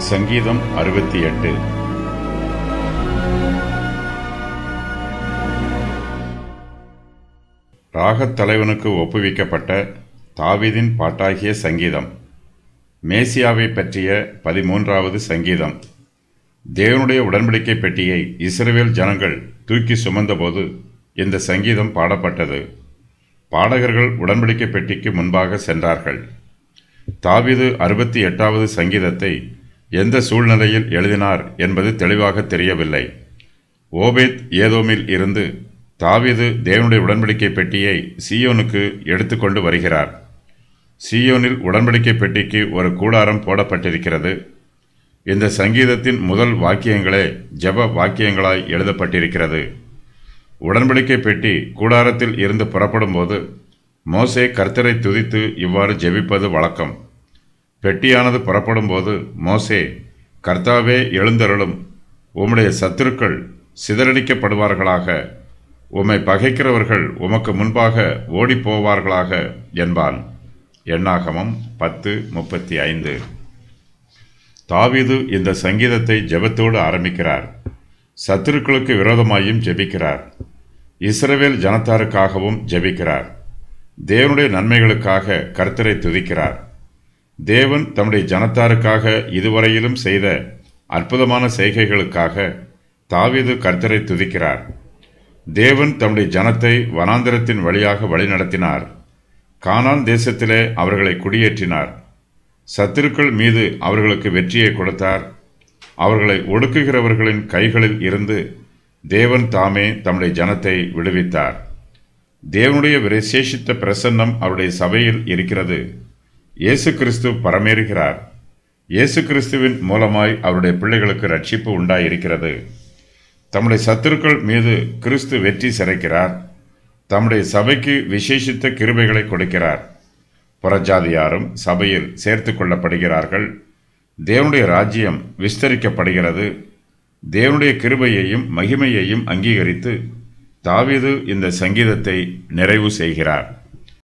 சங்கீதம் அறுபத்தி எட்டு ராகத் தலைவனுக்கு ஒப்புவிக்கப்பட்ட தாவீதின் பாட்டாகிய சங்கீதம் மேசியாவை பற்றிய பதிமூன்றாவது சங்கீதம் தேவனுடைய உடன்படிக்கை பெட்டியை இஸ்ரவேல் ஜனங்கள் தூக்கி சுமந்தபோது இந்த சங்கீதம் பாடப்பட்டது பாடகர்கள் உடன்படிக்கை பெட்டிக்கு முன்பாக சென்றார்கள் தாவீது அறுபத்தி எட்டாவது சங்கீதத்தை எந்த சூழ்நிலையில் எழுதினார் என்பது தெளிவாக தெரியவில்லை ஓபேத் ஏதோமில் இருந்து தாவீது தேவனுடைய உடன்படிக்கை பெட்டியை சீயோனுக்கு எடுத்துக்கொண்டு வருகிறார் சீயோனில் உடன்படிக்கை பெட்டிக்கு ஒரு கூடாரம் போடப்பட்டிருக்கிறது இந்த சங்கீதத்தின் முதல் வாக்கியங்களே ஜெப வாக்கியங்களாய் எழுதப்பட்டிருக்கிறது உடன்படிக்கை பெட்டி கூடாரத்தில் இருந்து புறப்படும்போது மோசே கர்த்தரை துதித்து இவ்வாறு ஜெபிப்பது வழக்கம் பெட்டியானது புறப்படும்போது மோசே கர்த்தாவே எழுந்தருளும் உம்முடைய சத்துருக்கள் சிதறடிக்கப்படுவார்களாக உம்மை பகைக்கிறவர்கள் உமக்கு முன்பாக ஓடிப்போவார்களாக என்பான் எண்ணாகமம் பத்து முப்பத்தி ஐந்து தாவீது இந்த சங்கீதத்தை ஜெபத்தோடு ஆரம்பிக்கிறார் சத்துருக்களுக்கு விரோதமாயும் ஜெபிக்கிறார் இஸ்ரவேல் ஜனத்தாருக்காகவும் ஜெபிக்கிறார் தேவனுடைய நன்மைகளுக்காக கர்த்தரை துதிக்கிறார் தேவன் தம்முடைய ஜனத்தாருக்காக இதுவரையிலும் செய்த அற்புதமான செய்கைகளுக்காக தாவீது கர்த்தரை துதிக்கிறார் தேவன் தம்முடைய ஜனத்தை வனாந்திரத்தின் வழியாக வழிநடத்தினார் கானான் தேசத்திலே அவர்களை குடியேற்றினார் சத்துருக்கள் மீது அவர்களுக்கு வெற்றியை கொடுத்தார் அவர்களை ஒடுக்குகிறவர்களின் கைகளில் இருந்து தேவன் தாமே தம்முடைய ஜனத்தை விடுவித்தார் தேவனுடைய விசேஷித்த பிரசன்னம் அவருடைய சபையில் இருக்கிறது இயேசு கிறிஸ்து பரமேறுகிறார் இயேசு கிறிஸ்துவின் மூலமாய் அவருடைய பிள்ளைகளுக்கு ரட்சிப்பு உண்டாயிருக்கிறது தம்முடைய சத்துருக்கள் மீது கிறிஸ்து வெற்றி சிறைக்கிறார் தம்முடைய சபைக்கு விசேஷித்த கிருபைகளை கொடுக்கிறார் புறஜாதியாரும் சபையில் சேர்த்து கொள்ளப்படுகிறார்கள் தேவனுடைய ராஜ்யம் விஸ்தரிக்கப்படுகிறது தேவனுடைய கிருபையையும் மகிமையையும் அங்கீகரித்து தாவீது இந்த சங்கீதத்தை நிறைவு செய்கிறார்